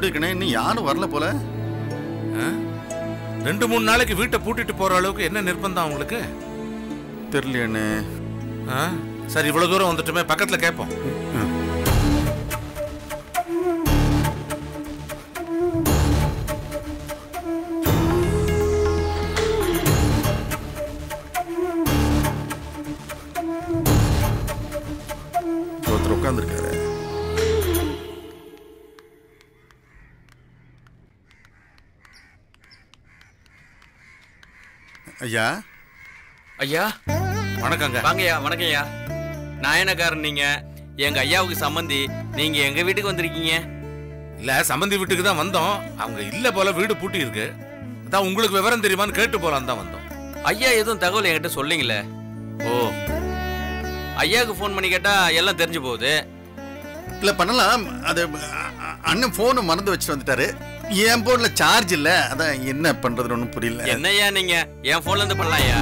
சொல்லியிருக்கேனே இன்னும் யாரும் வரல போல ரெண்டு மூணு நாளைக்கு வீட்டை பூட்டிட்டு போற அளவுக்கு என்ன நிர்பந்தம் உங்களுக்கு தெரியலையண்ணே ஆ? சரி இவ்வளவு தூரம் வந்துட்டுமே பக்கத்துல கேட்போம் ஒருத்தர் உட்காந்துருக்காரு ஐயா ஐயா வணக்கங்க வாங்கய்யா வணக்கம்யா நாயனக்காரன் நீங்க எங்க ஐயாவுக்கு சம்மந்தி நீங்க எங்க வீட்டுக்கு வந்திருக்கீங்க இல்ல சம்பந்தி வீட்டுக்கு தான் வந்தோம் அவங்க இல்ல போல வீடு பூட்டி இருக்கு அதான் உங்களுக்கு விவரம் தெரியுமான்னு கேட்டு போலாம் தான் வந்தோம் ஐயா எதுவும் தகவல் என்கிட்ட சொல்லிங்களே ஓ ஐயாவுக்கு ஃபோன் பண்ணி கேட்டா எல்லாம் தெரிஞ்சு போகுது இல்ல பண்ணலாம் அது அ- அ- அண்ணன் போனை மறந்து வச்சுட்டு வந்துட்டாரு என் போன்ல சார்ஜ் இல்ல அதான் என்ன பண்றதுன்னு ஒன்றும் புரியல என்னய்யா நீங்க என் போன்ல இருந்து பண்ணலாம்யா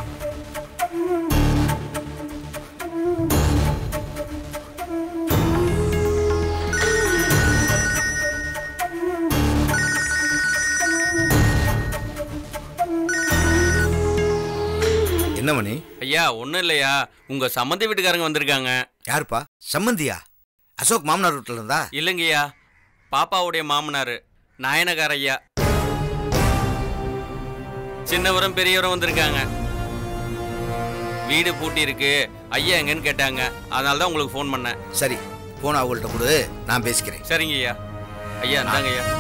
என்ன மணி ஐயா ஒண்ணும் இல்லையா உங்க சம்மந்தி வீட்டுக்காரங்க வந்திருக்காங்க யாருப்பா சம்மந்தியா அசோக் மாமனார் வீட்டில் இருந்தா இல்லைங்கய்யா பாப்பாவுடைய மாமனாரு நாயனக்கார ஐயா சின்னவரும் பெரியவரும் வந்திருக்காங்க வீடு பூட்டி இருக்கு ஐயா எங்கன்னு கேட்டாங்க அதனால தான் உங்களுக்கு ஃபோன் பண்ணேன் சரி போன அவங்கள்ட்ட கொடு நான் பேசிக்கிறேன் சரிங்க ஐயா ஐயா இந்தாங்க ஐயா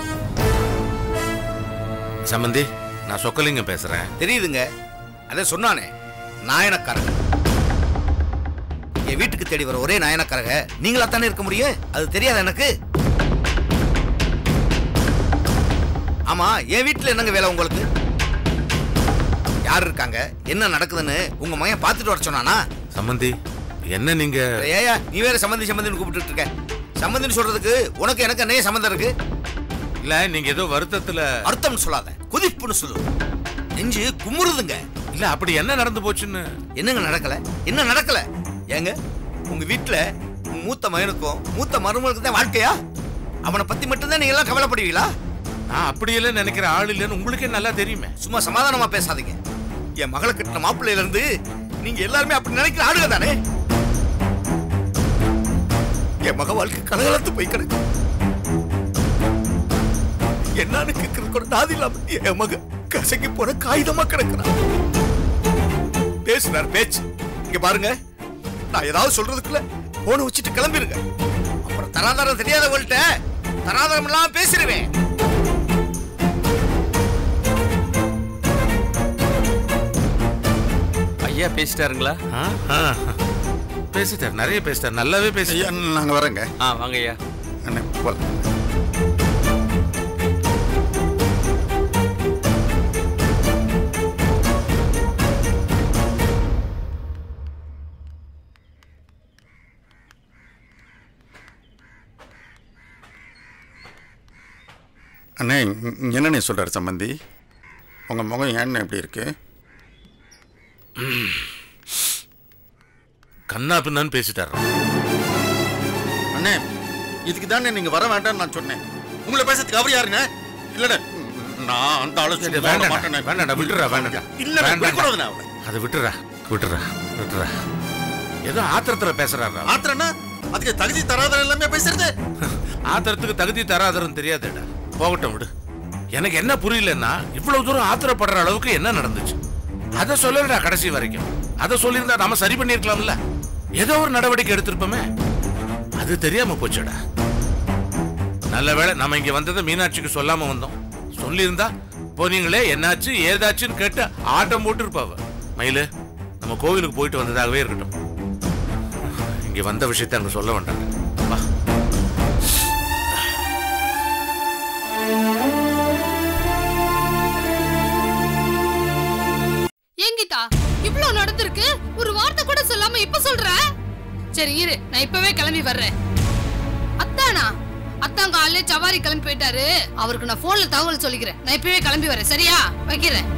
சம்பந்தி நான் சொக்கலிங்கம் பேசுறேன் தெரியுதுங்க அதை சொன்னானே நாயனக்காரங்க என் வீட்டுக்கு தேடி வர ஒரே நாயனக்காரங்க நீங்களா தானே இருக்க முடியும் அது தெரியாது எனக்கு ஆமா என் வீட்டுல என்னங்க வேலை உங்களுக்கு யார் இருக்காங்க என்ன நடக்குதுன்னு உங்க மகன் பார்த்துட்டு வர சொன்னானா சம்பந்தி என்ன நீங்க ஏயா நீ வேற சம்மந்தி சம்மந்தின்னு கூப்பிட்டு இருக்க சம்மந்தின்னு சொல்றதுக்கு உனக்கு எனக்கு என்ன சம்மந்தம் இருக்கு இல்ல நீங்க ஏதோ வருத்தத்துல அர்த்தம்னு சொல்லாத குதிப்புன்னு சொல்லு நெஞ்சு குமுறுதுங்க இல்ல அப்படி என்ன நடந்து போச்சுன்னு என்னங்க நடக்கல என்ன நடக்கல ஏங்க உங்க வீட்டுல உங்க மூத்த மகனுக்கும் மூத்த மருமகளுக்கு தான் வாழ்க்கையா அவனை பத்தி மட்டும்தான் நீங்க எல்லாம் கவலைப்படுவீங்களா நான் அப்படியெல்லாம் நினைக்கிற ஆள் இல்லைன்னு உங்களுக்கே நல்லா தெரியுமே சும்மா சமாதானமா பேசாதீங்க என் மகளை கட்டின மாப்பிள்ளையில இருந்து நீங்க எல்லாருமே அப்படி நினைக்கிற ஆளுங்க தானே என் மக வாழ்க்கை கலகலத்து போய் கிடக்கு என்னன்னு கேட்கறது கூட நாதி இல்லாம என் மக கசங்கி போற காகிதமா கிடக்குறான் பேசுனார் பேச்சு இங்க பாருங்க நான் ஏதாவது சொல்றதுக்குள்ள போன வச்சுட்டு கிளம்பிருங்க அப்புறம் தராதரம் தெரியாதவங்கள்ட்ட தராதரம் இல்லாம பேசிடுவேன் ஐயா பேசிட்டாருங்களா ஆ, ஆ. பேசிட்டார் நிறைய பேசிட்டார் நல்லாவே ஐயா பேசிட்டார் நாங்க வரேங்க ஆ வாங்க ஐயா அண்ணே போலாம் அண்ணே இ- இங்க என்னண்ணே சொல்றாரு சம்பந்தி உங்க முகம் ஏன்னு எப்படி இருக்கு கண்ணா பின்னான்னு பேசிட்டார் அண்ணே இதுக்கு தானே நீங்க வர வேண்டாம்னு நான் சொன்னேன் உங்களை பேசுறதுக்கு அவர் யாருங்க இல்லடா நான் அந்த ஆலோசனை வேண்டாம் மாட்டேனே. வேண்டாம் விட்டுறா வேண்டாம் இல்ல வேண்டாம். விடக்கூடாதுண்ணே அவரை அதை விட்டுறா விட்டுறா விட்டுறா ஏதோ ஆத்திரத்துல பேசுறாரா ஆத்திரன்னா அதுக்கு தகுதி தராதரம் எல்லாமே பேசுறது ஆத்திரத்துக்கு தகுதி தராதரம் தெரியாதுடா போகட்டும் விடு எனக்கு என்ன புரியலன்னா இவ்வளவு தூரம் ஆத்திரப்படுற அளவுக்கு என்ன நடந்துச்சு அதை சொல்லலடா கடைசி வரைக்கும் அதை சொல்லியிருந்தா நாம சரி பண்ணிருக்கலாம்ல ஏதோ ஒரு நடவடிக்கை எடுத்திருப்போமே அது தெரியாம போச்சுடா நல்ல வேளை நம்ம இங்க வந்ததை மீனாட்சிக்கு சொல்லாம வந்தோம் சொல்லியிருந்தா போனீங்களே என்னாச்சு ஏதாச்சுன்னு கேட்டு ஆட்டம் போட்டு இருப்பாவ மயிலு நம்ம கோவிலுக்கு போயிட்டு வந்ததாகவே இருக்கட்டும் இங்க வந்த விஷயத்தை அங்க சொல்ல வேண்டாம் வா ஏங்கிதா இவ்ளோ நடந்திருக்கு ஒரு வார்த்தை கூட சொல்லாம இப்ப சொல்ற சரி இரு நான் இப்பவே கிளம்பி வர்றேன் அத்தானா அத்தான் காலையில சவாரி கிளம்பி போயிட்டாரு அவருக்கு நான் போன்ல தகவல் சொல்லிக்கிறேன் நான் இப்பவே கிளம்பி வரேன் சரியா வைக்கிறேன்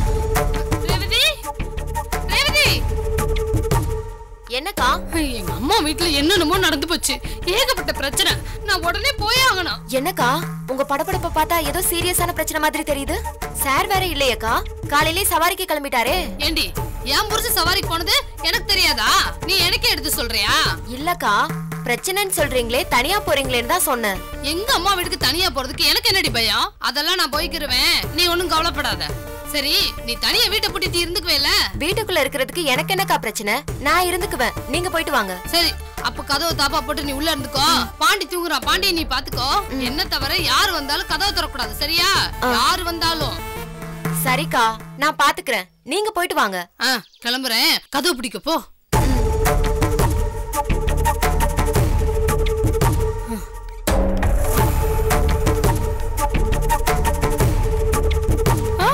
ரேவதி ரேவதி என்னக்கா எங்க அம்மா அம்மா வீட்டுல என்னென்னமோ நடந்து போச்சு ஏகப்பட்ட பிரச்சனை நான் உடனே போயே ஆகணும் என்னக்கா உங்க படபடப்ப பார்த்தா ஏதோ சீரியஸான பிரச்சனை மாதிரி தெரியுது சார் வேற இல்லையக்கா காலையிலே சவாரிக்கு கிளம்பிட்டாரே ஏண்டி என் புருஷன் சவாரிக்கு போனது எனக்கு தெரியாதா நீ எனக்கே எடுத்து சொல்றியா இல்லக்கா பிரச்சனைன்னு சொல்றீங்களே தனியா போறீங்களேன்னு தான் சொன்னேன் எங்க அம்மா வீட்டுக்கு தனியா போறதுக்கு எனக்கு என்னடி பயம் அதெல்லாம் நான் போய்க்கிருவேன் நீ ஒண்ணும் கவலைப்படாத சரி நீ தனியா வீட்டை பூட்டிட்டு இருந்துக்குவேல வீட்டுக்குள்ள இருக்கிறதுக்கு எனக்கு என்னக்கா பிரச்சனை நான் இருந்துக்குவேன் நீங்க போயிட்டு வாங்க சரி அப்ப கதவை தாப்பா போட்டு நீ உள்ள இருந்துக்கோ பாண்டி தூங்குறான் பாண்டிய நீ பாத்துக்கோ என்ன தவிர யாரு வந்தாலும் கதவை திறக்கூடாது சரியா யாரு வந்தாலும் சரிக்கா நான் பாத்துக்கிறேன் நீங்க போயிட்டு வாங்க ஆ கிளம்புறேன் கதவு பிடிக்க போ ஆ?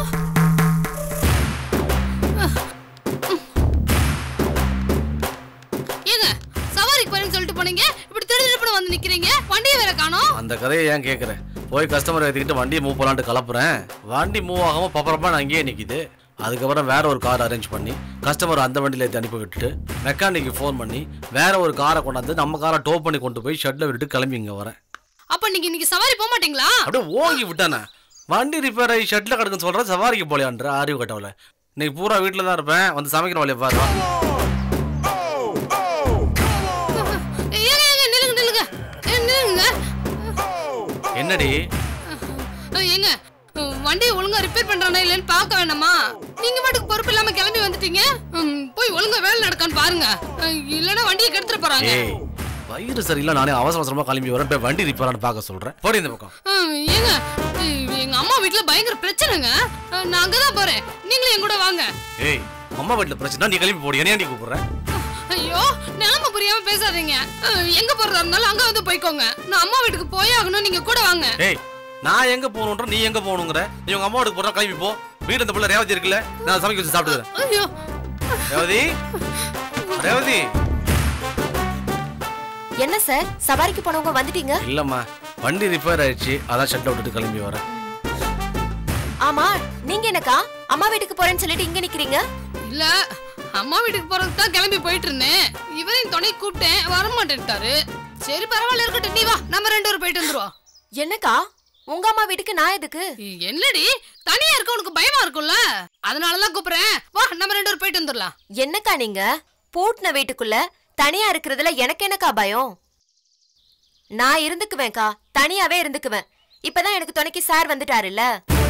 ஏங்க சவாரிக்கு போறேன்னு சொல்லிட்டு போனீங்க இப்படி திடுதிடுப்புன்னு வந்து நிக்கிறீங்க வண்டியை வேற காணோம் அந்த கதையை ஏன் கேட்குறேன் போய் கஸ்டமர் ஏற்றிக்கிட்டு வண்டியை மூவ் பண்ணலான்ட்டு கலப்புறேன் வண்டி மூவ் ஆகாம பப்பரப்பா நான் அங்கேயே நிற்கிது அதுக்கப்புறம் வேற ஒரு கார் அரேஞ்ச் பண்ணி கஸ்டமர் அந்த வண்டியில் ஏற்றி அனுப்பி விட்டுட்டு மெக்கானிக்கு ஃபோன் பண்ணி வேற ஒரு காரை கொண்டாந்து நம்ம காரை டோ பண்ணி கொண்டு போய் ஷெட்டில் விட்டுட்டு கிளம்பி இங்கே வரேன் அப்ப நீங்க இன்னைக்கு சவாரி போக மாட்டீங்களா அப்படியே ஓங்கி விட்டானே வண்டி ரிப்பேர் ஆகி ஷெட்டில் கிடக்குன்னு சொல்கிறேன் சவாரிக்கு போலையான்ற அறிவு கட்டவில் இன்னைக்கு பூரா வீட்டில் தான் இருப்பேன் வந்து சமைக்கிற வழியை பாரு ஏங்க ஏங்க நில்லுங்க நில்லுங்க ஏ, நில்லுங்க என்னடி அஹ், ஏங்க அஹ், வண்டியை ஒழுங்கா ரிப்பேர் பண்றானா இல்லைன்னு பார்க்க வேணாமா நீங்க மட்டும் பொறுப்பு இல்லாம கிளம்பி வந்துட்டீங்க ம், போய் ஒழுங்கா வேலை நடக்கான்னு பாருங்க அஹ், இல்லைன்னா வண்டியை கெடுத்துட்டு போறாங்க ஏய் வயிறு சரியில்லை நானே அவசர அவசரமாக கிளம்பி வரேன் போய் வண்டி ரிப்பேரான்னு பார்க்க சொல்கிறேன் போடி இந்த பக்கம் அஹ், ஏங்க அஹ், எங்க அம்மா வீட்டுல பயங்கர பிரச்சனைங்க அஹ், நான் அங்கதான் போறேன் நீங்களும் என் கூட வாங்க ஏய் அம்மா வீட்டில் பிரச்சனை நீ கிளம்பி போடி என்னையாண்டி கூப்பிடுறேன் ஐயோ நிலைமை புரியாம பேசாதீங்க அஹ், எங்க போறதா இருந்தாலும் அங்க வந்து போய்க்கோங்க நான் அம்மா வீட்டுக்கு போயே ஆகணும் நீங்க கூட வாங்க ஏய் நான் எங்க போகணுன்ற நீ எங்க போகணுங்கிற நீ உங்க அம்மா வீட்டுக்கு போறா கிளம்பி போ வீடு இந்த பிள்ளை ரேவதி இருக்குல்ல நான் சமைக்க வச்சு சாப்பிட்டுக்கிறேன் ஐயோ ரேவதி ரேவதி என்ன சார் சவாரிக்கு போனவங்க வந்துட்டீங்க இல்லம்மா வண்டி ரிப்பேர் ஆயிடுச்சு அதான் ஷெட்டில் விட்டுட்டு கிளம்பி வரேன் ஆமா நீங்க என்னக்கா அம்மா வீட்டுக்கு போறேன்னு சொல்லிட்டு இங்க நிக்கிறீங்க இல்ல அம்மா வீட்டுக்கு போறதுக்கு தான் கிளம்பி போயிட்டு இருந்தேன் இவரையும் துணை கூப்பிட்டேன் வர மாட்டேன்ட்டாரு சரி பரவாயில்ல இருக்கட்டும் நீ வா நம்ம ரெண்டு பேரும் போயிட்டு வந்துருவோம் என்னக்கா உங்க அம்மா வீட்டுக்கு நான் எதுக்கு என்னடி தனியா இருக்க உனக்கு பயமா இருக்கும்ல அதனாலதான் கூப்பிடுறேன் வா நம்ம ரெண்டு பேரும் போயிட்டு வந்துடலாம் என்னக்கா நீங்க பூட்டின வீட்டுக்குள்ள தனியா இருக்கிறதுல எனக்கு என்னக்கா பயம் நான் இருந்துக்குவேன்க்கா தனியாவே இருந்துக்குவேன் இப்பதான் எனக்கு துணைக்கு சார் வந்துட்டாருல்ல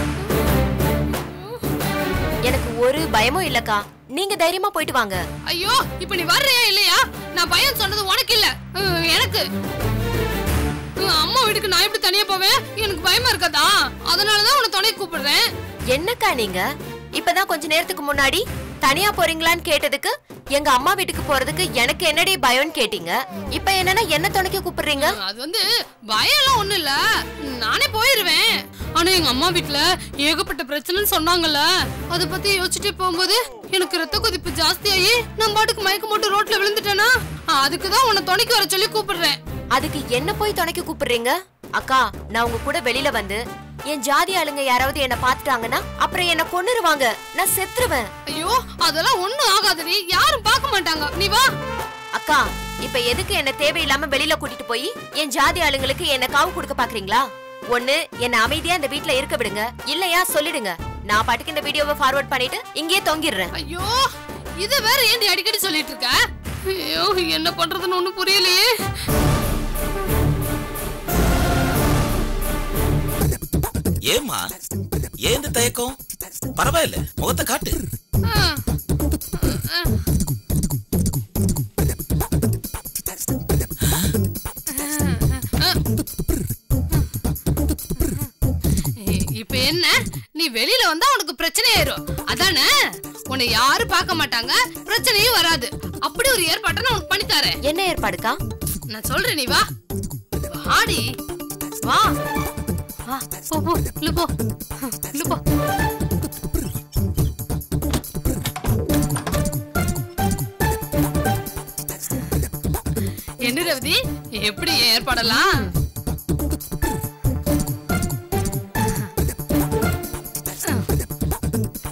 எனக்கு ஒரு பயமும் இல்லக்கா நீங்க தைரியமா போயிட்டு வாங்க ஐயோ இப்ப நீ வர்றியா இல்லையா நான் பயம் சொன்னது உனக்கு இல்ல ஹம், எனக்கு ஹம், அம்மா வீட்டுக்கு நான் எப்படி தனியா போவேன் எனக்கு பயமா இருக்காதா அதனாலதான் உன்னை துணை கூப்பிடுறேன் என்னக்கா நீங்க இப்பதான் கொஞ்ச நேரத்துக்கு முன்னாடி தனியா போறீங்களான்னு கேட்டதுக்கு எங்க அம்மா வீட்டுக்கு போறதுக்கு எனக்கு என்னடி பயம்னு கேட்டீங்க இப்ப என்னன்னா என்ன துணைக்க கூப்பிடுறீங்க அது வந்து பயம்லாம் ஒண்ணும் இல்ல நானே போயிருவேன் ஆனா எங்க அம்மா வீட்ல ஏகப்பட்ட பிரச்சனைன்னு சொன்னாங்கல்ல அத பத்தி யோசிச்சுட்டே போகும்போது எனக்கு ரத்த கொதிப்பு ஜாஸ்தியாகி நான் பாட்டுக்கு மயக்க போட்டு ரோட்ல விழுந்துட்டேனா அதுக்குதான் உன்னை துணைக்கு வர சொல்லி கூப்பிடுறேன் அதுக்கு என்ன போய் துணைக்க கூப்பிடுறீங்க அக்கா நான் உங்க கூட வெளியில வந்து என் ஜாதி ஆளுங்க யாராவது என்ன பாத்துட்டாங்கன்னா அப்புறம் என்ன கொன்னுருவாங்க நான் செத்துருவேன் ஐயோ அதெல்லாம் ஒண்ணும் ஆகாதுடி யாரும் பார்க்க மாட்டாங்க நீ வா அக்கா இப்ப எதுக்கு என்ன தேவையில்லாம வெளியில கூட்டிட்டு போய் என் ஜாதி ஆளுங்களுக்கு என்ன காவு கொடுக்க பாக்குறீங்களா ஒண்ணு என்ன அமைதியா இந்த வீட்ல இருக்க விடுங்க இல்லையா சொல்லிடுங்க நான் பாட்டுக்கு இந்த வீடியோவை ஃபார்வர்ட் பண்ணிட்டு இங்கேயே தொங்கிடுறேன் ஐயோ இத வேற ஏன்டி அடிக்கடி சொல்லிட்டு இருக்க ஐயோ என்ன பண்றதுன்னு ஒண்ணும் புரியலையே ஏம்மா ஏன் இந்த தயக்கம் பரவாயில்ல முகத்தை காட்டு ஆ. இப்ப என்ன நீ வெளியில வந்தா உனக்கு பிரச்சனை ஆயிரும் அதானே உன்னை யாரும் பார்க்க மாட்டாங்க பிரச்சனையும் வராது அப்படி ஒரு ஏற்பாட்டை நான் உனக்கு பண்ணி தரேன் என்ன ஏற்பாடுக்கா நான் சொல்றேன் நீ வா வாடி வா வா போ போ இல்ல போ இல்ல போ என்ன ரவதி எப்படி ஏற்பாடலாம்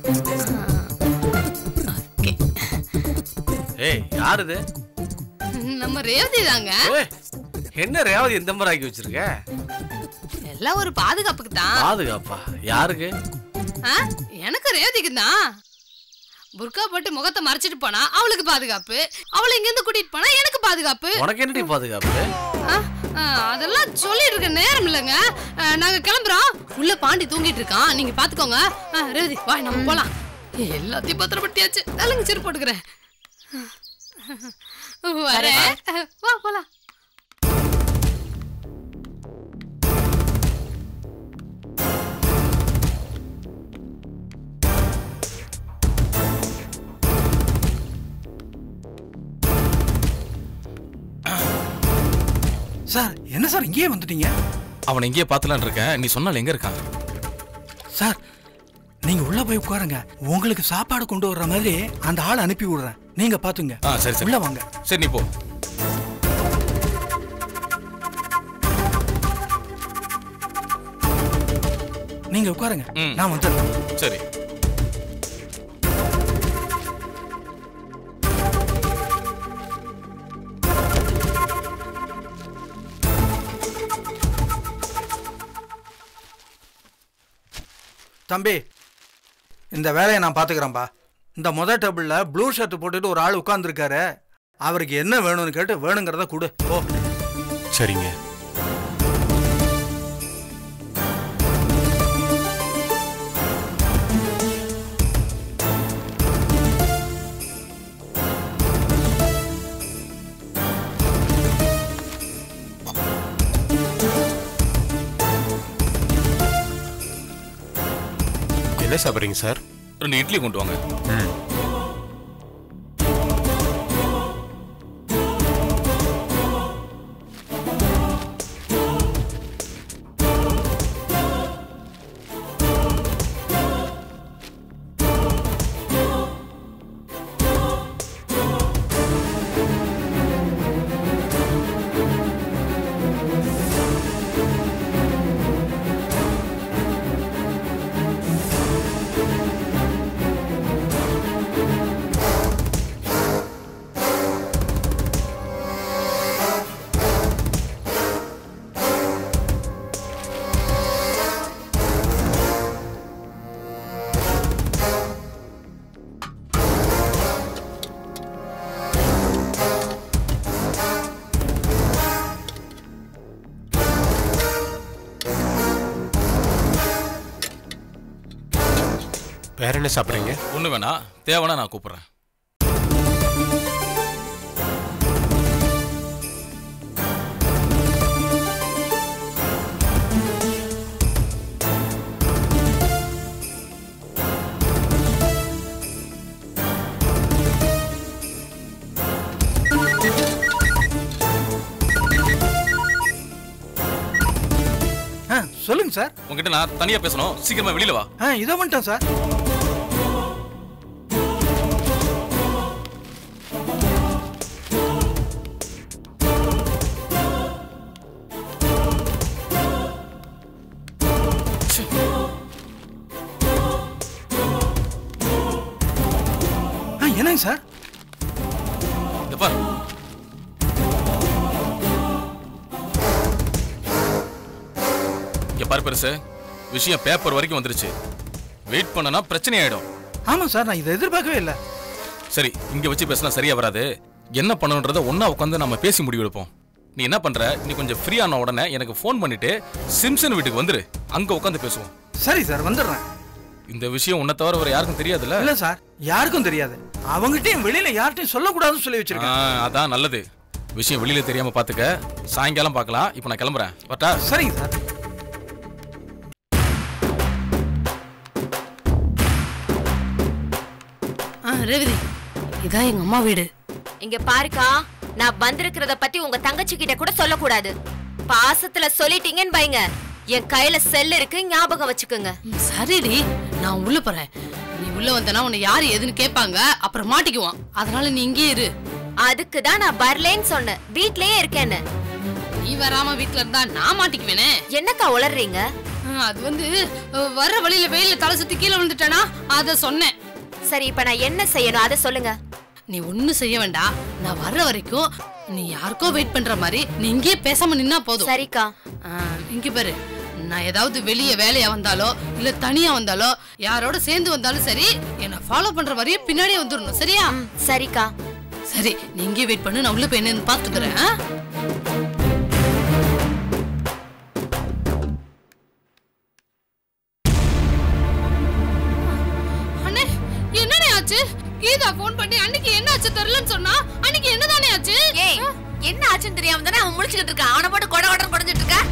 ஏய் யார் இது நம்ம ரேவதி தாங்க ஏய், என்ன ரேவதி இந்த மாதிரி ஆக்கி வச்சிருக்க எல்லாம் ஒரு பாதுகாப்புக்கு தான் பாதுகாப்பா யாருக்கு ஆ? எனக்கு ரேவதிக்கு தான் புர்கா போட்டு முகத்தை மறைச்சிட்டு போனா அவளுக்கு பாதுகாப்பு அவளை இங்க இருந்து கூட்டிட்டு போனா எனக்கு பாதுகாப்பு உனக்கு என்னடி பாதுகாப்பு ஆ, ஆ, அதெல்லாம் சொல்லிட்டு இருக்க நேரம் இல்லைங்க ஆ, நாங்க கிளம்புறோம் உள்ள பாண்டி தூங்கிட்டு இருக்கான் நீங்க பாத்துக்கோங்க ஆ, ரேவதி வா நம்ம போலாம் எல்லாத்தையும் பத்திரப்படுத்தியாச்சு தலைங்க செருப்பு போட்டுக்கிறேன் வரேன் வா போலாம் சார் என்ன சார் இங்கேயே வந்துட்டீங்க அவனை இங்கேயே பார்த்துலான்னு இருக்கேன் நீ சொன்னால் எங்க இருக்கான் சார் நீங்க உள்ள போய் உட்காருங்க உங்களுக்கு சாப்பாடு கொண்டு வர்ற மாதிரி அந்த ஆளை அனுப்பி விடுறேன் நீங்க பாத்துங்க ஆ சரி சரி உள்ள வாங்க சரி நீ போ நீங்க உட்காருங்க ம். நான் வந்துடுறேன் சரி தம்பி இந்த வேலையை நான் பாத்துக்கிறேன்பா இந்த முதல் டேபிள்ல ப்ளூ ஷர்ட் போட்டுட்டு ஒரு ஆள் உட்கார்ந்துருக்காரு அவருக்கு என்ன வேணும்னு கேட்டு வேணுங்கிறத கொடு ஓ சரிங்க என்ன சாப்பிட்றீங்க சார் ரெண்டு இட்லி கொண்டு வாங்க வேற என்ன சாப்பிட்றீங்க ஒன்று வேணா தேவைன்னா நான் கூப்பிட்றேன் ஆ சொல்லுங்க சார் உங்ககிட்ட நான் தனியாக பேசணும் சீக்கிரமா வெளியில வா ஆ இதோ வந்துட்டேன் சார் ஆ என்னங்க சார் இந்த பார் இங்க பாரு பெருசு விஷயம் பேப்பர் வரைக்கும் வந்துருச்சு வெயிட் பண்ணனா பிரச்சனை ஆயிடும் ஆமாம் சார் நான் இதை எதிர்பார்க்கவே இல்லை சரி இங்க வச்சு பேசினா சரியா வராது என்ன பண்ணணுன்றத ஒண்ணா உட்காந்து நம்ம பேசி முடிவெடுப்போம் நீ என்ன பண்ற நீ கொஞ்சம் ஃப்ரீ ஆன உடனே எனக்கு ஃபோன் பண்ணிட்டு சிம்சன் வீட்டுக்கு வந்துரு அங்க உட்காந்து பேசுவோம் சரி சார் வந்துடுறேன் இந்த விஷயம் உன்னை தவிர வேற யாருக்கும் தெரியாதுல்ல இல்லை சார் யாருக்கும் தெரியாது அவங்ககிட்டயும் வெளியில யார்கிட்டயும் சொல்லக்கூடாதுன்னு சொல்லி ஆ, வச்சிருக்கேன் அதான் நல்லது விஷயம் வெளியில தெரியாம பாத்துக்க சாயங்காலம் பார்க்கலாம் இப்போ நான் கிளம்புறேன் பட்டா சரிங்க சார் ஆ ரேவதி இதான் எங்க அம்மா வீடு இங்க பாருக்கா நான் வந்திருக்கிறத பத்தி உங்க தங்கச்சி கிட்ட கூட சொல்லக்கூடாது பாசத்துல சொல்லிட்டீங்கன்னு வைங்க என் கையில செல் இருக்கு ஞாபகம் வச்சுக்கோங்க ம், சரிடி நான் உள்ள போறேன் நீ உள்ள வந்தனா உன்னை யாரு எதுன்னு கேட்பாங்க அப்புறம் மாட்டிக்குவான் அதனால நீ இங்கே இரு அதுக்கு தான் நான் வரலேன்னு சொன்னேன் வீட்லயே இருக்கேன்னு நீ வராம வீட்ல இருந்தா நான் மாட்டிக்குவேனே என்னக்கா உளறீங்க ஆ, அது வந்து அஹ், வர்ற வழியில வெயில்ல தலை சுத்தி கீழே விழுந்துட்டேனா அத சொன்னேன் சரி இப்ப நான் என்ன செய்யணும் அதை சொல்லுங்க நீ ஒண்ணும் செய்ய வேண்டாம் நான் வர்ற வரைக்கும் நீ யாருக்கோ வெயிட் பண்ற மாதிரி நீ இங்கேயே பேசாம நின்னா போதும் சரிக்கா இங்க பாரு நான் ஏதாவது வெளிய வேலையா வந்தாலோ இல்ல தனியா வந்தாலோ யாரோட சேர்ந்து வந்தாலும் சரி என்ன ஃபாலோ பண்ற வரையும் பின்னாடியே வந்துடணும் சரியா சரிக்கா சரி நீ இங்கே வெயிட் பண்ணு நான் உள்ள போய் என்னன்னு பாத்துக்கிறேன் ஆ? அண்ணே என்னண்ணே ஆச்சு கீதா ஃபோன் பண்ணி அன்னைக்கு என்ன ஆச்சு தெரியலன்னு சொன்னா அன்னைக்கு என்னதானே ஆச்சு ஏய் என்ன ஆச்சுன்னு தெரியாம தானே அவன் முழிச்சுக்கிட்டு இருக்கான் அவனை போட்டு கொட கொடன்னு குடஞ்சிட்டு இருக்க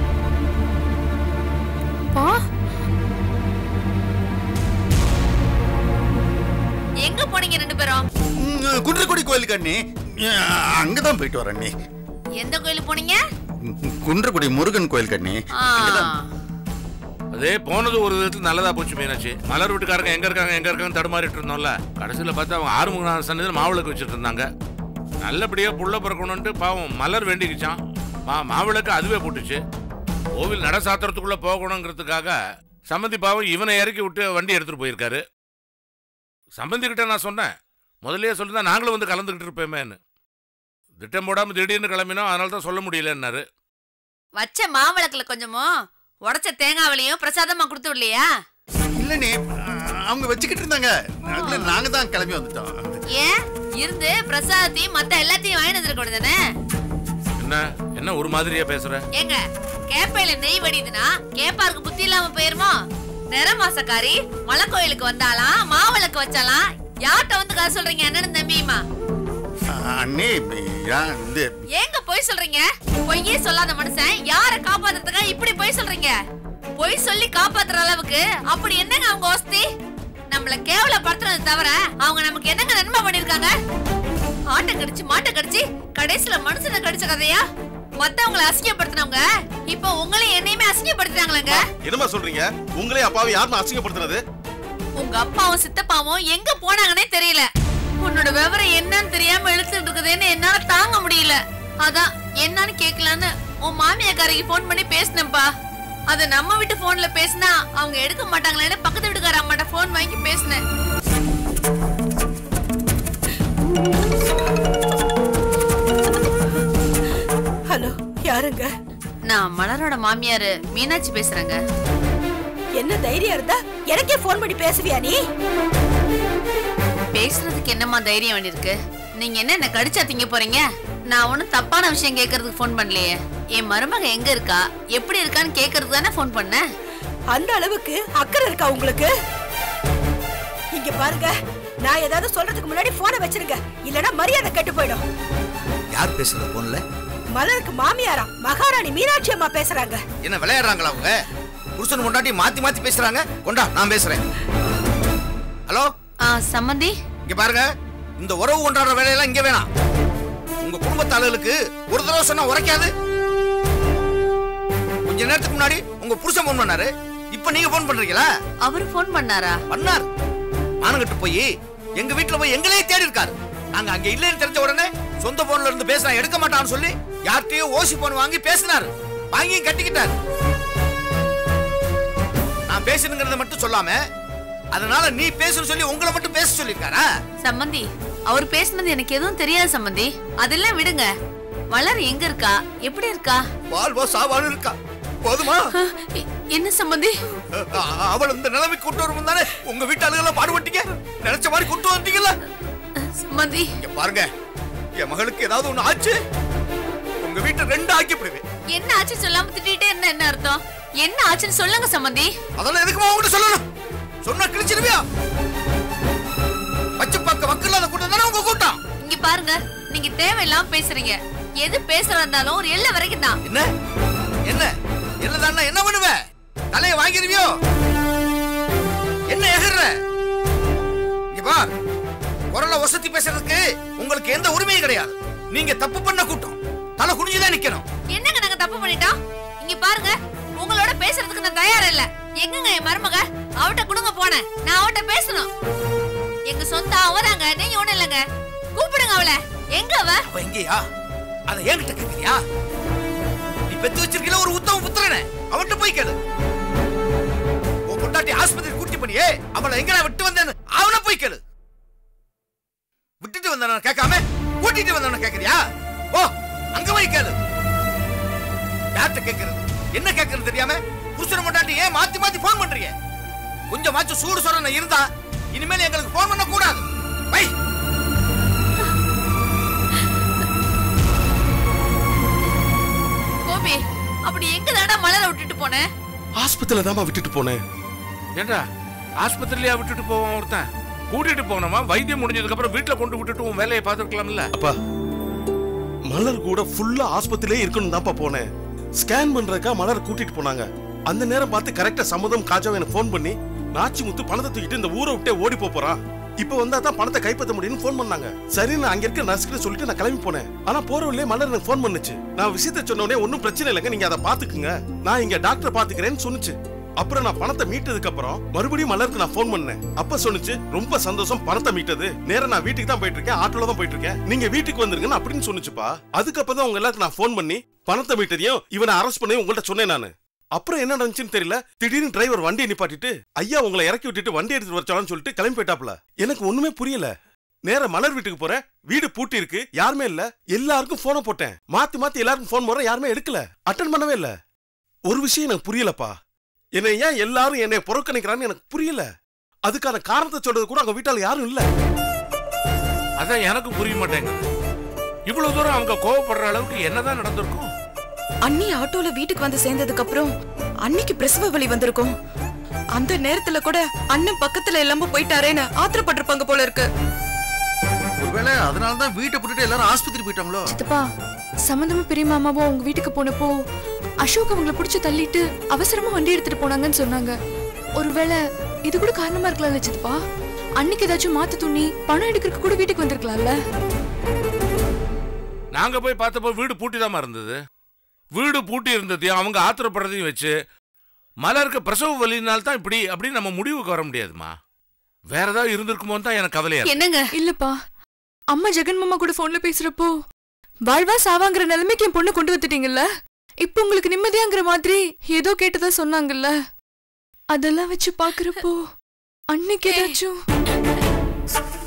எங்க போனீங்க ரெண்டு பேரும் ம், குன்றக்குடி கோயிலுக்கு அண்ணி அஹ், அங்கதான் போயிட்டு வரேன் அண்ணி எந்த கோயிலுக்கு போனீங்க ம், குன்றக்குடி முருகன் கோயிலுக்கு அண்ணி ஆ, அதே போனது ஒரு விதத்துல நல்லதா போச்சு மீனாட்சி மலர் வீட்டுக்காரங்க எங்க இருக்காங்க எங்க இருக்காங்க தடுமாறிட்டு இருந்தோம்ல கடைசியில பார்த்தா அவங்க ஆறுமுகநாத சன்னதியில் மாவிளக்கு வச்சுட்டு இருந்தாங்க நல்லபடியா புள்ள பிறக்கணும்ட்டு பாவம் மலர் வேண்டிக்கிச்சான் மா மாவிளக்கு அதுவே போட்டுச்சு கோவில் நட சாத்திரத்துக்குள்ள போகணுங்கிறதுக்காக சம்மந்தி பாவம் இவனை இறக்கி விட்டு வண்டி எடுத்துட்டு போயிருக்காரு சம்பந்தி கிட்ட நான் சொன்னேன் முதல்லயே சொல்லிருந்தா நாங்களும் வந்து கலந்துக்கிட்டு இருப்பேமேன்னு திட்டம் போடாம திடீர்னு கிளம்பினோம் அதனால தான் சொல்ல முடியலன்னாரு வச்ச மாவிளக்குல கொஞ்சமோ உடைச்ச தேங்காவிலையும் பிரசாதமா கொடுத்து விடலையா இல்லண்ணே அஹ், அவங்க வச்சுக்கிட்டு இருந்தாங்க அதுல நாங்க தான் கிளம்பி வந்துட்டோம் ஏன் இருந்து பிரசாதத்தையும் மத்த எல்லாத்தையும் வாங்கிட்டு வந்துருக்க கூடாதானே என்ன என்ன ஒரு மாதிரியா பேசுற ஏங்க கேப்பையில நெய் வடியுதுன்னா கேப்பாருக்கு புத்தி இல்லாம போயிருமோ நிற மாசக்காரி மலை கோயிலுக்கு வந்தாலாம் மாவிளக்கு வச்சாலாம் யார்கிட்ட வந்து கதை சொல்றீங்க என்னன்னு தம்பியுமா அஹ், அண்ணே ஏன் இந்த ஏங்க பொய் சொல்றீங்க பொய்யே சொல்லாத மனுஷன் யார காப்பாத்துறதுக்கா இப்படி பொய் சொல்றீங்க பொய் சொல்லி காப்பாத்துற அளவுக்கு அப்படி என்னங்க அவங்க வசதி நம்மள கேவலப்படுத்துறது தவிர அவங்க நமக்கு என்னங்க நன்மை பண்ணிருக்காங்க ஆட்டை கடிச்சு மாட்டை கடிச்சு கடைசியில மனுஷனை கடிச்ச கதையா மத்தவங்கள அசிங்கப்படுத்தினவங்க இப்போ உங்களையும் என்னையுமே அசிங்கப்படுத்துறாங்களங்க என்னமா சொல்றீங்க உங்களே அப்பாவை யாருமா அசிங்கப்படுத்துறது உங்க அப்பாவும் சித்தப்பாவும் எங்க போனாங்கன்னே தெரியல உன்னோட விவரம் என்னன்னு தெரியாம இழுத்துட்டு இருக்குதுன்னு என்னால தாங்க முடியல அதான் என்னன்னு கேட்கலான்னு உன் மாமியாக்காரருக்கு ஃபோன் பண்ணி பேசினேன்ப்பா அத நம்ம வீட்டு போன்ல பேசினா அவங்க எடுக்க மாட்டாங்களேன்னு பக்கத்து வீட்டுக்கார அம்மாட்ட ஃபோன் வாங்கி பேசினேன் ஹலோ யாருங்க நான் மலரோட மாமியாரு மீனாட்சி பேசுறேங்க என்ன தைரியம் இருந்தா எனக்கே ஃபோன் பண்ணி பேசுவியா நீ பேசுறதுக்கு என்னம்மா தைரியம் வேண்டியிருக்கு நீங்க என்ன என்ன கடிச்சா திங்க போறீங்க நான் ஒண்ணும் தப்பான விஷயம் கேட்கறதுக்கு ஃபோன் பண்ணலையே என் மருமக எங்க இருக்கா எப்படி இருக்கான்னு கேட்கறதுக்கு தானே ஃபோன் பண்ணேன் அந்த அளவுக்கு அக்கறை இருக்கா உங்களுக்கு இங்க பாருங்க நான் ஏதாவது சொல்றதுக்கு முன்னாடி போனை வச்சிருங்க இல்லனா மரியாதை கெட்டு போயிடும் யார் பேசுற போன்ல மலருக்கு மாமியாரா மகாராணி மீனாட்சி அம்மா பேசுறாங்க என்ன விளையாடுறாங்களா அவங்க புருஷன் கொண்டாட்டி மாத்தி மாத்தி பேசுறாங்க கொண்டா நான் பேசுறேன் ஹலோ சம்மந்தி இங்க பாருங்க இந்த உறவு கொண்டாடுற வேலையெல்லாம் இங்க வேணாம் உங்க குடும்பத்தாளர்களுக்கு ஒரு தடவை சொன்னா உரைக்காது கொஞ்ச நேரத்துக்கு முன்னாடி உங்க புருஷன் போன் பண்ணாரு இப்ப நீங்க போன் பண்றீங்களா அவரு ஃபோன் பண்ணாரா பண்ணார் மானங்கிட்டு போய் எங்க வீட்டுல போய் எங்களே தேடி இருக்காரு நாங்க அங்க இல்லைன்னு தெரிஞ்ச உடனே சொந்த போன்ல இருந்து பேசினா எடுக்க மாட்டான்னு சொல்லி யார்கிட்டயோ ஓசி போன் வாங்கி பேசினாரு வாங்கி கட்டிக்கிட்டாரு நான் பேசணுங்கிறத மட்டும் சொல்லாம அதனால நீ பேசுன்னு சொல்லி உங்களை மட்டும் பேச சொல்லிருக்காரா சம்மந்தி அவர் பேசுனது எனக்கு எதுவும் தெரியாது சம்மந்தி அதெல்லாம் விடுங்க மலர் எங்க இருக்கா எப்படி இருக்கா வாழ்வா சாவான்னு இருக்கா போதுமா என்ன சம்மந்தி அ- அவள் இந்த நிலைமைக்கு கொண்டு வரும் தானே உங்க வீட்டாளுகளை பாடுபட்டீங்க நினைச்ச மாதிரி கொண்டு வந்துட்டீங்கல்ல சம்மந்தி இங்க பாருங்க என் மகளுக்கு ஏதாவது ஒண்ணு ஆச்சு உங்க வீட்டை ரெண்டு ஆக்கி விடுவேன் என்ன ஆச்சு சொல்லாம திட்டிட்டே என்ன என்ன அர்த்தம் என்ன ஆச்சுன்னு சொல்லுங்க சம்மந்தி அதெல்லாம் எதுக்குமா உங்ககிட்ட சொல்லணும் சொன்னா கிழிச்சிருவியா பச்சை பக்க வக்கில்லாத கூட்டம் தானே உங்க கூட்டம் இங்க பாருங்க நீங்க தேவையில்லாம பேசுறீங்க எது பேசுறதா இருந்தாலும் ஒரு எல்லை வரைக்கும் தான் என்ன என்ன என்னதான் என்ன பண்ணுவ தலைய வாங்கிருவியோ என்ன எகிற இங்க பார் குரலை வசதி பேசுறதுக்கு உங்களுக்கு எந்த உரிமையும் கிடையாது நீங்க தப்பு பண்ண கூட்டம் தலை குனிஞ்சுதான் நிக்கணும் என்னங்க நாங்க தப்பு பண்ணிட்டோம் இங்க பாருங்க உங்களோட பேசுறதுக்கு நான் தயாரா இல்ல எங்கங்க என் மருமக அவட்ட குடுங்க போனேன் நான் அவட்ட பேசணும் எங்க சொந்த அவதாங்க நீங்க ஒண்ணு இல்லங்க கூப்பிடுங்க அவளை எங்க அவ அவ எங்கேயா அத என்கிட்ட கேக்குறியா நீ பெத்து வச்சிருக்கல ஒரு உத்தம புத்திரனே அவன்கிட்ட போய் கேளு உன் பொண்டாட்டி ஆஸ்பத்திரி கூட்டி பண்ணியே அவளை எங்கடா விட்டு வந்தேன்னு அவனை போய் கேளு விட்டுட்டு வந்தான கேட்காம கூட்டிட்டு வந்தான கேக்குறியா ஓ அங்க போய் கேளு யார்கிட்ட கேட்கறது என்ன கேட்கறது தெரியாம புருஷனை மட்டாட்டி ஏன் மாத்தி மாத்தி போன் பண்றீங்க கொஞ்சமாச்சும் சூடு சொரணை இருந்தா இனிமேல் எங்களுக்கு போன் பண்ண கூடாது வை கோபி அப்படி எங்க தாடா மலரை விட்டுட்டு போனேன் ஆஸ்பத்திரியில தாமா விட்டுட்டு போனேன் ஏண்டா ஆஸ்பத்திரியிலேயே விட்டுட்டு போவான் ஒருத்தன் கூட்டிட்டு போனவா வைத்தியம் முடிஞ்சதுக்கு அப்புறம் வீட்டுல கொண்டு விட்டுட்டு உன் வேலையை பார்த்துருக்கலாம்ல அப்பா மலர் கூட ஃபுல்லா ஆஸ்பத்திரியிலே இருக்கணும் தான்ப்பா போனேன் ஸ்கேன் பண்றதுக்கா மலர் கூட்டிட்டு போனாங்க அந்த நேரம் பார்த்து கரெக்டா சம்மதம் காஜாவை எனக்கு ஃபோன் பண்ணி நாச்சி முத்து பணத்தை தூக்கிட்டு இந்த ஊரை விட்டே ஓடி போப் போறான் இப்ப வந்தா தான் பணத்தை கைப்பற்ற முடியும்னு ஃபோன் பண்ணாங்க சரி நான் அங்க இருக்க நர்ஸ்கிட்ட சொல்லிட்டு நான் கிளம்பி போனேன் ஆனா போற வழியே மலர் எனக்கு ஃபோன் பண்ணுச்சு நான் விஷயத்த சொன்ன உடனே ஒன்னும் பிரச்சனை இல்லைங்க நீங்க அதை பாத்துக்குங்க நான் இங்க டாக்டர் பாத்துக்கிறேன்னு சொன்னுச்சு அப்புறம் நான் பணத்தை மீட்டதுக்கு அப்புறம் மறுபடியும் மலருக்கு நான் ஃபோன் பண்ணேன் அப்ப சொன்னுச்சு ரொம்ப சந்தோஷம் பணத்தை மீட்டது நேரா நான் வீட்டுக்கு தான் போயிட்டு இருக்கேன் ஆட்டோல தான் போயிட்டு இருக்கேன் நீங்க வீட்டுக்கு வந்துருங்கன்னு அப்படின்னு சொன்னுச்சுப்பா அதுக்கப்புறம் தான் உங்க எல்லாருக்கும் நான் ஃபோன் பண்ணி பணத்தை மீட்டதையும் இவனை அரெஸ்ட் பண்ணி உங்கள்ட்ட சொன்னேன் நானு அப்புறம் என்ன நடந்துச்சுன்னு தெரியல திடீர்னு டிரைவர் வண்டியை நிப்பாட்டிட்டு ஐயா உங்களை இறக்கி விட்டுட்டு வண்டி எடுத்துட்டு வரச்சாலும் சொல்லிட்டு கிளம்பி போயிட்டாப்ல எனக்கு ஒண்ணுமே புரியல நேரா மலர் வீட்டுக்கு போறேன் வீடு பூட்டி இருக்கு யாருமே இல்ல எல்லாருக்கும் போனை போட்டேன் மாத்தி மாத்தி எல்லாருக்கும் போன் போறேன் யாருமே எடுக்கல அட்டன் பண்ணவே இல்ல ஒரு விஷயம் எனக்கு புரியலப்பா என்னை ஏன் எல்லாரும் என்னை புறக்கணிக்கிறான்னு எனக்கு புரியல அதுக்கான காரணத்தை சொல்றது கூட அங்க வீட்டால யாரும் இல்ல அதான் எனக்கு புரிய மாட்டேங்குது இவ்வளவு தூரம் அவங்க கோவப்படுற அளவுக்கு என்னதான் நடந்திருக்கும் அண்ணி ஆட்டோல வீட்டுக்கு வந்து சேர்ந்ததுக்கு அப்புறம் அன்னைக்கு பிரசவ வலி வந்திருக்கும் அந்த நேரத்துல கூட அண்ணன் பக்கத்துல இல்லாம போயிட்டாரேன்னு ஆத்திரப்பட்டிருப்பாங்க போல இருக்கு ஒருவேளை அதனால தான் வீட்டை போட்டுட்டு எல்லாரும் ஆஸ்பத்திரி போயிட்டாங்களோ சித்தப்பா சம்பந்தமா பெரிய மாமாவோ அவங்க வீட்டுக்கு போனப்போ அசோக் அவங்கள பிடிச்சு தள்ளிட்டு அவசரமா வண்டி எடுத்துட்டு போனாங்கன்னு சொன்னாங்க ஒருவேளை இது கூட காரணமா இருக்கலாம்ல சித்தப்பா அன்னைக்கு ஏதாச்சும் மாத்து துணி பணம் எடுக்கிறதுக்கு கூட வீட்டுக்கு வந்திருக்கலாம்ல நாங்க போய் பார்த்தப்போ வீடு பூட்டிதாம்மா இருந்தது வீடு பூட்டி இருந்ததையும் அவங்க ஆத்திரப்படுறதையும் வச்சு மலருக்கு பிரசவ வலினால தான் இப்படி அப்படின்னு நம்ம முடிவுக்கு வர முடியாதுமா வேற ஏதாவது இருந்திருக்குமோன்னு தான் எனக்கு கவலையா இருக்கு. என்னங்க இல்லப்பா அம்மா ஜெகன் மாமா கூட போன்ல பேசுறப்போ வாழ்வா சாவாங்கிற நிலைமைக்கு என் பொண்ணு கொண்டு வந்துட்டீங்கல்ல இப்ப உங்களுக்கு நிம்மதியாங்கிற மாதிரி ஏதோ கேட்டதா சொன்னாங்கல்ல அதெல்லாம் வச்சு பாக்குறப்போ அன்னைக்கு ஏதாச்சும்